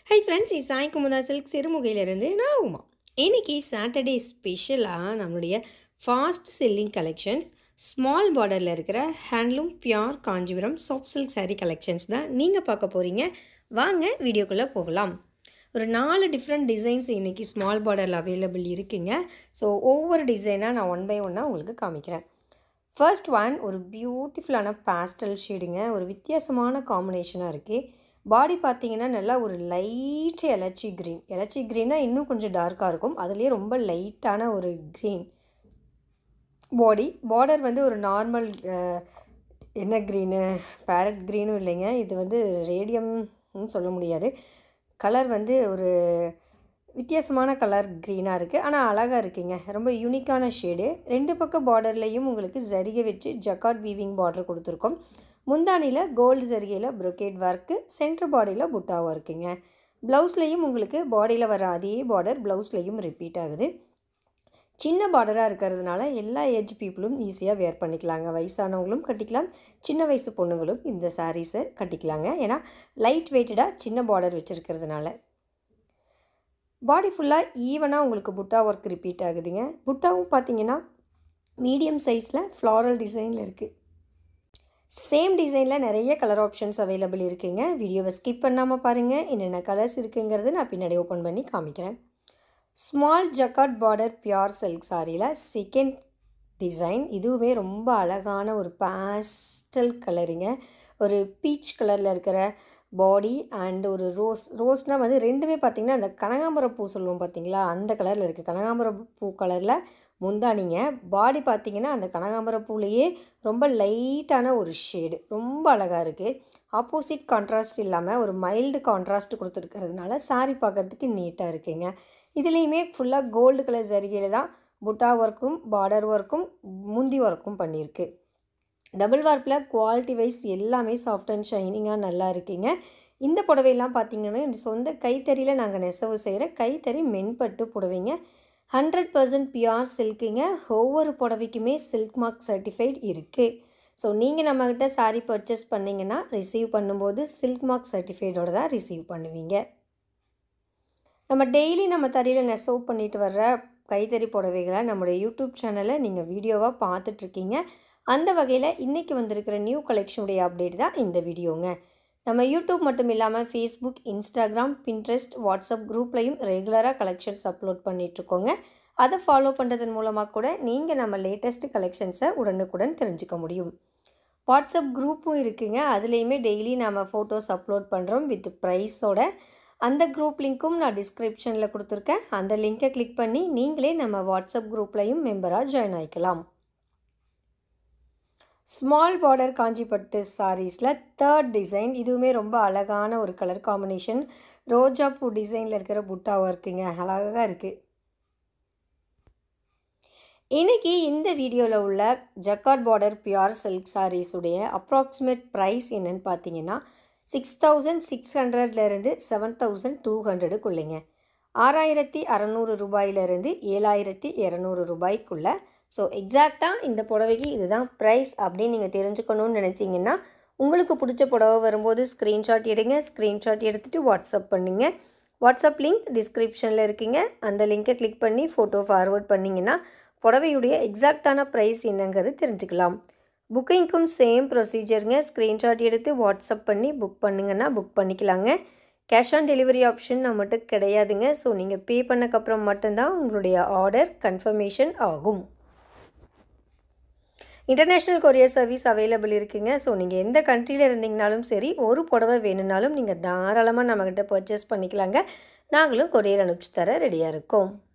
hi friends இது Sai Kumudha silk சிறுமுகையிலிருந்து நான் உமா இன்னைக்கு சாட்டர்டே ஸ்பெஷலாக நம்மளுடைய ஃபாஸ்ட் செல்லிங் கலெக்ஷன்ஸ் ஸ்மால் பார்டரில் இருக்கிற handloom pure Kanchipuram soft silk saree collections தான் நீங்கள் பார்க்க போகிறீங்க வாங்க வீடியோக்குள்ளே போகலாம் ஒரு நாலு டிஃப்ரெண்ட் டிசைன்ஸ் இன்றைக்கி ஸ்மால் பார்டரில் அவைலபிள் இருக்குங்க ஸோ ஒவ்வொரு டிசைனாக நான் ஒன் பை ஒன்னாக உங்களுக்கு காமிக்கிறேன் ஃபர்ஸ்ட் ஒன் ஒரு பியூட்டிஃபுல்லான பேஸ்டல் ஷேடுங்க ஒரு வித்தியாசமான காம்பினேஷனாக இருக்குது பாடி பார்த்தீங்கன்னா நல்லா ஒரு லைட் எலச்சி க்ரீன் எலச்சி க்ரீனாக இன்னும் கொஞ்சம் டார்க்காக இருக்கும் அதுலேயே ரொம்ப லைட்டான ஒரு க்ரீன் பாடி பார்டர் வந்து ஒரு நார்மல் என்ன க்ரீனு பேரட் க்ரீனும் இல்லைங்க இது வந்து ரேடியம்னு சொல்ல முடியாது கலர் வந்து ஒரு வித்தியாசமான கலர் க்ரீனாக இருக்குது ஆனால் அழகாக இருக்குங்க ரொம்ப யூனிக்கான ஷேடு ரெண்டு பக்கம் பார்டர்லேயும் உங்களுக்கு ஜரிகை வச்சு ஜக்காட் வீவிங் பார்டர் கொடுத்துருக்கோம் முந்தானியில் கோல்டு ஜரிகையில் ப்ரொக்கேட் ஒர்க்கு சென்டர் பாடியில் புட்டா ஒர்க்குங்க ப்ளவுஸ்லேயும் உங்களுக்கு பாடியில் வர அதே பார்டர் ப்ளவுஸ்லேயும் ரிப்பீட் ஆகுது சின்ன பார்டராக இருக்கிறதுனால எல்லா ஏஜ் பீப்புளும் ஈஸியாக வேர் பண்ணிக்கலாங்க வயசானவங்களும் கட்டிக்கலாம் சின்ன வயசு பொண்ணுங்களும் இந்த சாரீஸை கட்டிக்கலாங்க ஏன்னா லைட் வெயிட்டடாக சின்ன பார்டர் வச்சுருக்கிறதுனால பாடி ஃபுல்லாக ஈவனாக உங்களுக்கு புட்டா ஒர்க் ரிப்பீட் ஆகுதுங்க புட்டாவும் பார்த்தீங்கன்னா மீடியம் சைஸில் ஃப்ளாரல் டிசைனில் இருக்குது சேம் டிசைனில் நிறைய கலர் ஆப்ஷன்ஸ் அவைலபிள் இருக்குங்க வீடியோவை ஸ்கிப் பண்ணாமல் பாருங்கள் என்னென்ன கலர்ஸ் இருக்குங்கிறது நான் பின்னாடி ஓப்பன் பண்ணி காமிக்கிறேன் small jacquard border pure silk சாரியில் செகண்ட் டிசைன் இதுவுமே ரொம்ப அழகான ஒரு பேஸ்டல் கலருங்க ஒரு பீச் கலரில் இருக்கிற பாடி அண்ட் ஒரு ரோஸ் ரோஸ்னால் வந்து ரெண்டுமே பார்த்திங்கன்னா அந்த கனகாம்பர பூ சொல்லுவோம் பார்த்தீங்களா அந்த கலரில் இருக்குது கனகாம்பர பூ கலரில் முந்தானிங்க பாடி பார்த்திங்கன்னா அந்த கனகாம்பர பூலேயே ரொம்ப லைட்டான ஒரு ஷேடு ரொம்ப அழகாக இருக்குது ஆப்போசிட் கான்ட்ராஸ்ட் இல்லாமல் ஒரு மைல்டு கான்ட்ராஸ்ட் கொடுத்துருக்கிறதுனால சாரி பார்க்குறதுக்கு நீட்டாக இருக்குங்க இதுலேயுமே ஃபுல்லாக கோல்டு கலர் ஜரிகையில் தான் புட்டா ஒர்க்கும் பார்டர் ஒர்க்கும் முந்தி ஒர்க்கும் பண்ணியிருக்கு டபுள் வார்ப்பில் குவாலிட்டி வைஸ் எல்லாமே சாஃப்ட் அண்ட் ஷைனிங்காக நல்லா இருக்குங்க இந்த புடவையெல்லாம் பார்த்தீங்கன்னா இந்த சொந்த கைத்தறியில் நாங்கள் நெசவு செய்கிற கைத்தறி மென்பட்டு புடவைங்க ஹண்ட்ரட் பர்சன்ட் பியூர் சில்க்குங்க ஒவ்வொரு புடவைக்குமே சில்க் மார்க் சர்டிஃபைட் இருக்குது ஸோ நீங்கள் நம்மக்கிட்ட சாரீ பர்ச்சேஸ் பண்ணிங்கன்னா ரிசீவ் பண்ணும்போது சில்க் மார்க் சர்டிஃபைடோட தான் ரிசீவ் பண்ணுவீங்க நம்ம டெய்லி நம்ம தறியில் நெசவு பண்ணிட்டு வர்ற கைத்தறி புடவைகளை நம்மளுடைய யூடியூப் சேனலில் நீங்கள் வீடியோவாக பார்த்துட்ருக்கீங்க அந்த வகையில் இன்றைக்கி வந்திருக்கிற நியூ கலெக்ஷனுடைய அப்டேட் தான் இந்த வீடியோங்க நம்ம யூடியூப் மட்டும் இல்லாமல் ஃபேஸ்புக் இன்ஸ்டாகிராம் பின்ட்ரெஸ்ட் வாட்ஸ்அப் குரூப்லையும் ரெகுலராக கலெக்ஷன்ஸ் அப்லோட் பண்ணிகிட்ருக்கோங்க அதை ஃபாலோ பண்ணுறதன் மூலமாக கூட நீங்கள் நம்ம லேட்டஸ்ட் கலெக்ஷன்ஸை உடனுக்குடன் தெரிஞ்சுக்க முடியும் வாட்ஸ்அப் குரூப்பும் இருக்குங்க அதுலேயுமே டெய்லி நம்ம ஃபோட்டோஸ் அப்லோட் பண்ணுறோம் வித் ப்ரைஸோட அந்த குரூப் லிங்க்கும் நான் டிஸ்கிரிப்ஷனில் கொடுத்துருக்கேன் அந்த லிங்க்கை கிளிக் பண்ணி நீங்களே நம்ம வாட்ஸ்அப் குரூப்லையும் மெம்பராக ஜாயின் ஆகிக்கலாம் ஸ்மால் பார்டர் காஞ்சிப்பட்டு சாரீஸில் தேர்ட் டிசைன் இதுவுமே ரொம்ப அழகான ஒரு கலர் காம்பினேஷன் ரோஜா பூ டிசைனில் இருக்கிற புட்டா ஒர்க்குங்க அழகாக இருக்குது இன்றைக்கி இந்த வீடியோவில் உள்ள ஜக்காட் பார்டர் பியூர் சில்க் சாரீஸுடைய அப்ராக்சிமேட் ப்ரைஸ் என்னன்னு பார்த்தீங்கன்னா சிக்ஸ் தௌசண்ட் சிக்ஸ் ஹண்ட்ரட்லேருந்து செவன் தௌசண்ட் டூ ஹண்ட்ரடுக்குள்ளைங்க ஆறாயிரத்தி அறநூறு ரூபாயிலிருந்து ஏழாயிரத்தி இரநூறு ரூபாய்க்குள்ள ஸோ எக்ஸாக்டாக இந்த புடவைக்கு இதுதான் ப்ரைஸ் அப்படின்னு நீங்கள் தெரிஞ்சுக்கணும்னு நினச்சிங்கன்னா உங்களுக்கு பிடிச்ச புடவை வரும்போது ஸ்க்ரீன்ஷாட் எடுங்க ஸ்க்ரீன்ஷாட் எடுத்துகிட்டு வாட்ஸ்அப் பண்ணுங்க வாட்ஸ்அப் லிங்க் டிஸ்கிரிப்ஷனில் இருக்குங்க அந்த லிங்க்கை கிளிக் பண்ணி ஃபோட்டோ ஃபார்வர்ட் பண்ணிங்கன்னா புடவையுடைய எக்ஸாக்டான ப்ரைஸ் என்னங்கிறது தெரிஞ்சுக்கலாம் புக்கிங்க்கும் சேம் ப்ரொசீஜருங்க ஸ்க்ரீன்ஷாட் எடுத்து வாட்ஸ்அப் பண்ணி புக் பண்ணுங்கன்னா புக் பண்ணிக்கலாங்க கேஷ் ஆன் டெலிவரி ஆப்ஷன் நம்மகிட்ட கிடையாதுங்க ஸோ நீங்கள் பே பண்ணக்கப்புறம் மட்டும்தான் உங்களுடைய ஆர்டர் கன்ஃபர்மேஷன் ஆகும் இன்டர்நேஷ்னல் கொரியர் சர்வீஸ் அவைலபிள் இருக்குங்க ஸோ நீங்கள் எந்த கண்ட்ரியில் இருந்தீங்கனாலும் சரி ஒரு புடவை வேணும்னாலும் நீங்கள் தாராளமாக நம்மக்கிட்ட பர்ச்சேஸ் பண்ணிக்கலாங்க நாங்களும் கொரியர் அனுப்பிச்சு தர ரெடியாக இருக்கோம்